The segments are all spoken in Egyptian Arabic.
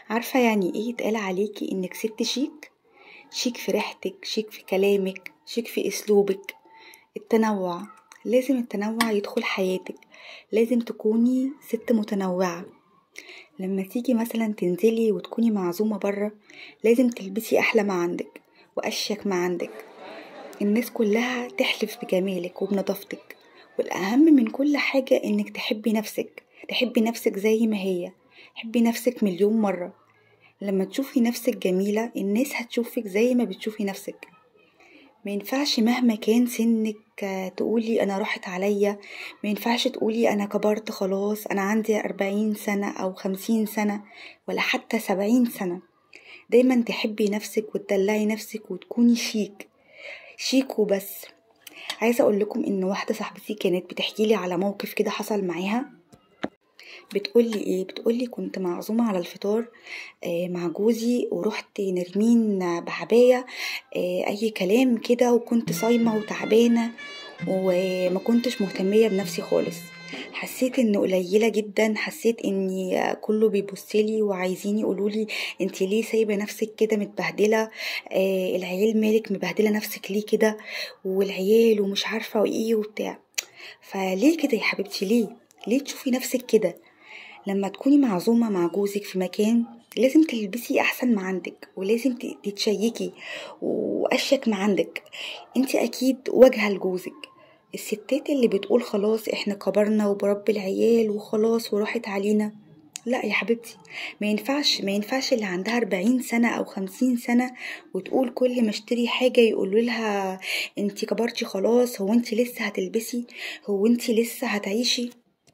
عارفة يعني ايه يتقال عليكي انك ست شيك شيك في ريحتك شيك في كلامك شيك في اسلوبك التنوع لازم التنوع يدخل حياتك لازم تكوني ست متنوعة لما تيجي مثلا تنزلي وتكوني معزومة برا لازم تلبسي أحلى ما عندك وأشيك ما عندك الناس كلها تحلف بجمالك وبنظافتك والأهم من كل حاجة إنك تحبي نفسك تحبي نفسك زي ما هي حبي نفسك مليون مرة لما تشوفي نفسك جميلة الناس هتشوفك زي ما بتشوفي نفسك ما ينفعش مهما كان سنك تقولي انا راحت عليا ما ينفعش تقولي انا كبرت خلاص انا عندي أربعين سنة او خمسين سنة ولا حتى سبعين سنة دايما تحبي نفسك وتدلعي نفسك وتكوني شيك شيك وبس عايزة اقول لكم ان واحدة صاحبتي كانت بتحكيلي على موقف كده حصل معاها بتقولي ايه بتقولي كنت معزومة على الفطار آه مع جوزي ورحت نرمين بعباية آه اي كلام كده وكنت صايمة وتعبانة وما كنتش مهتمية بنفسي خالص حسيت ان قليلة جدا حسيت اني كله بيبصلي وعايزين يقولولي انت ليه سايبة نفسك كده متبهدلة آه العيال مالك مبهدلة نفسك ليه كده والعيال ومش عارفة وايه وبتاع فليه كده يا حبيبتي ليه ليه تشوفي نفسك كده لما تكوني معزومة مع جوزك في مكان لازم تلبسي احسن ما عندك ولازم تتشيكي واشيك ما عندك انت اكيد واجهة لجوزك الستات اللي بتقول خلاص احنا كبرنا وبرب العيال وخلاص وراحت علينا لا يا حبيبتي ما ينفعش ما ينفعش اللي عندها أربعين سنة أو خمسين سنة وتقول كل ما اشتري حاجة يقولوا لها انتي كبرتي خلاص هو انتي لسه هتلبسي هو انتي لسه هتعيشي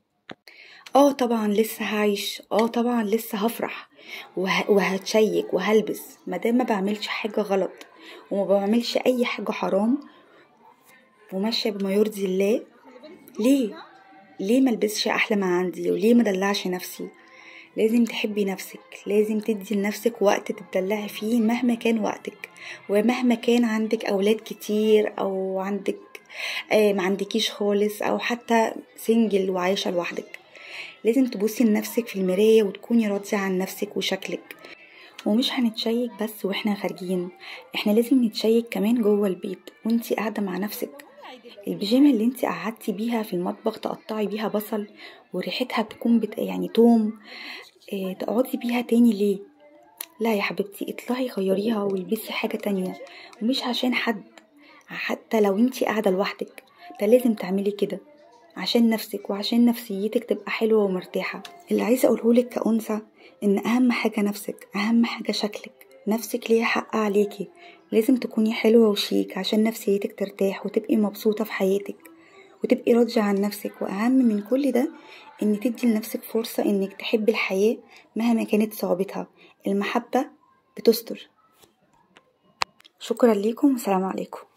اه طبعا لسه هعيش اه طبعا لسه هفرح وه... وهتشيك وهلبس مادام ما بعملش حاجة غلط وما بعملش اي حاجة حرام وماشية بما يرضي الله ليه ليه ملبسش احلى ما عندي وليه مدلعش نفسي لازم تحبي نفسك لازم تدي لنفسك وقت تتدلعي فيه مهما كان وقتك ومهما كان عندك اولاد كتير او عندك آه ما عندكيش خالص او حتى سنجل وعايشه لوحدك لازم تبصي لنفسك في المرايه وتكوني راضيه عن نفسك وشكلك ومش هنتشيك بس واحنا خارجين احنا لازم نتشيك كمان جوه البيت وانتي قاعده مع نفسك البيجامه اللي انت قعدتي بيها في المطبخ تقطعي بيها بصل وريحتها تكون بت... يعني توم اه تقعدي بيها تاني ليه لا يا حبيبتي اطلعي غيريها والبسي حاجه تانية ومش عشان حد حتى لو انت قاعده لوحدك ده لازم تعملي كده عشان نفسك وعشان نفسيتك تبقى حلوه ومرتاحه اللي عايزه اقولهولك كأنثى ان اهم حاجه نفسك اهم حاجه شكلك نفسك ليها حق عليكي لازم تكوني حلوة وشيك عشان نفسيتك ترتاح وتبقي مبسوطة في حياتك وتبقي راضية عن نفسك وأهم من كل ده إن تدي لنفسك فرصة إنك تحبي الحياة مهما كانت صعوبتها المحبة بتستر شكرا ليكم والسلام عليكم